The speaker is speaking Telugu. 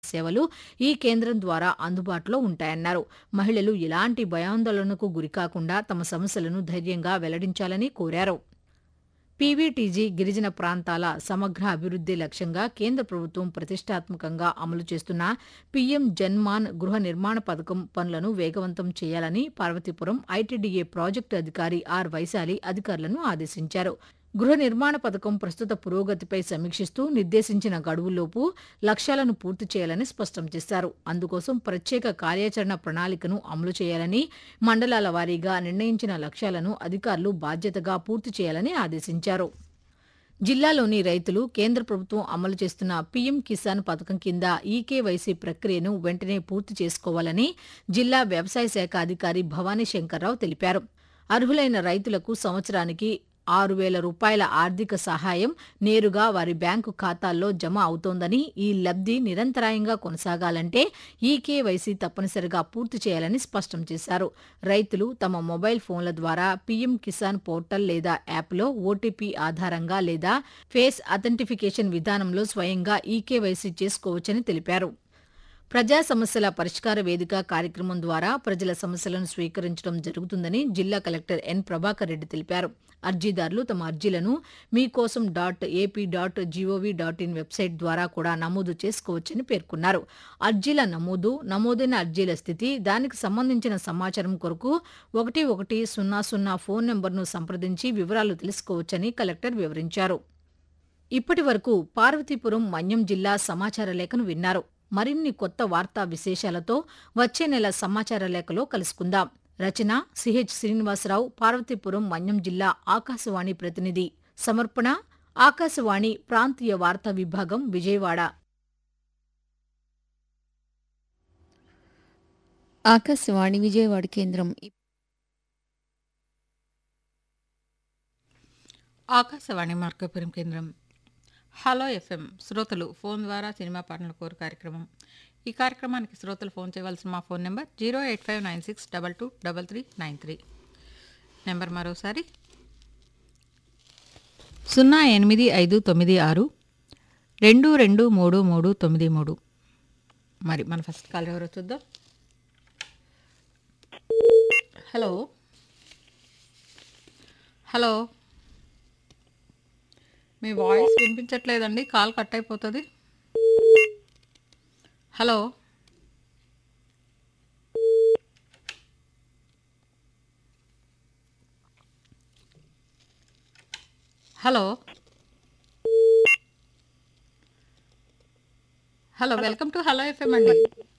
సేవలు ఈ కేంద్రం ద్వారా అందుబాటులో ఉంటాయన్నారు మహిళలు ఎలాంటి భయాందోళనకు గురికాకుండా తమ సమస్యలను ధైర్యంగా వెల్లడించాలని కోరారు పీవీటీజీ గిరిజన ప్రాంతాల సమగ్ర అభివృద్ది లక్ష్యంగా కేంద్ర ప్రభుత్వం ప్రతిష్టాత్మకంగా అమలు చేస్తున్న పీఎం జన్మాన్ గృహ నిర్మాణ పథకం పనులను వేగవంతం చేయాలని పార్వతీపురం ఐటీడీఏ ప్రాజెక్టు అధికారి ఆర్ వైశాలి అధికారులను ఆదేశించారు గృహ నిర్మాణ పథకం ప్రస్తుత పురోగతిపై సమీక్షిస్తూ నిర్దేశించిన గడువులోపు లక్ష్యాలను పూర్తి చేయాలని స్పష్టం చేశారు అందుకోసం ప్రత్యేక కార్యాచరణ ప్రణాళికను అమలు చేయాలని మండలాల వారీగా నిర్ణయించిన లక్ష్యాలను అధికారులు బాధ్యతగా పూర్తి చేయాలని ఆదేశించారు జిల్లాలోని రైతులు కేంద్ర ప్రభుత్వం అమలు చేస్తున్న పీఎం కిసాన్ పథకం కింద ఈకేవైసీ ప్రక్రియను వెంటనే పూర్తి చేసుకోవాలని జిల్లా వ్యవసాయ శాఖ అధికారి భవానీ శంకర్రావు తెలిపారు అర్హులైన రైతులకు సంవత్సరానికి ఆరు వేల రూపాయల ఆర్థిక సహాయం నేరుగా వారి బ్యాంకు ఖాతాల్లో జమ అవుతోందని ఈ లబ్ధి నిరంతరాయంగా కొనసాగాలంటే ఈకేవైసీ తప్పనిసరిగా పూర్తి చేయాలని స్పష్టం చేశారు రైతులు తమ మొబైల్ ఫోన్ల ద్వారా పీఎం కిసాన్ పోర్టల్ లేదా యాప్లో ఓటీపీ ఆధారంగా లేదా ఫేస్ అథెంటిఫికేషన్ విధానంలో స్వయంగా ఈకేవైసీ చేసుకోవచ్చని తెలిపారు ప్రజా సమస్యల పరిష్కార వేదిక కార్యక్రమం ద్వారా ప్రజల సమస్యలను స్వీకరించడం జరుగుతుందని జిల్లా కలెక్టర్ ఎన్ ప్రభాకర్ రెడ్డి తెలిపారు అర్జీదారులు తమ అర్జీలను Meekosam dot AP dot GOV dot in website ద్వారా కూడా నమోదు చేసుకోవచ్చని పేర్కొన్నారు అర్జీల నమోదు నమోదైన అర్జీల స్థితి దానికి సంబంధించిన సమాచారం కొరకు ఒకటి ఒకటి సున్నా సున్నా ఫోన్ నెంబర్ను సంప్రదించి వివరాలు తెలుసుకోవచ్చని కలెక్టర్ వివరించారు ఇప్పటి వరకు పార్వతీపురం మన్యం జిల్లా సమాచార లేఖను విన్నారు మరిన్ని కొత్త వార్తా విశేషాలతో వచ్చే నెల సమాచార లేఖలో కలుసుకుందాం రచన సిహెచ్ శ్రీనివాసరావు పార్వతీపురం మన్యం జిల్లా ఆకాశవాణి ప్రతినిధి సమర్పణ ఆకాశవాణి ప్రాంతీయ వార్తా విభాగం విజయవాడ ఆకాశవాణి విజయవాడ కేంద్రం ఆకాశవాణి మార్కపురం కేంద్రం హలో ఎఫ్ఎం శ్రోతలు ఫోన్ ద్వారా సినిమా పాటల కోరు కార్యక్రమం ఈ కార్యక్రమానికి శ్రోతలు ఫోన్ చేయవలసిన మా phone number zero eight five nine six double two double three nine three number మరోసారి సున్నా ఎనిమిది ఐదు తొమ్మిది ఆరు రెండు రెండు మూడు మూడు తొమ్మిది మూడు మరి మన ఫస్ట్ కాల్ ఎవరో చూద్దాం హలో హలో మీ వాయిస్ వినిపించట్లేదండి కాల్ కట్ అయిపోతుంది hello hello hello welcome to hello FM అండి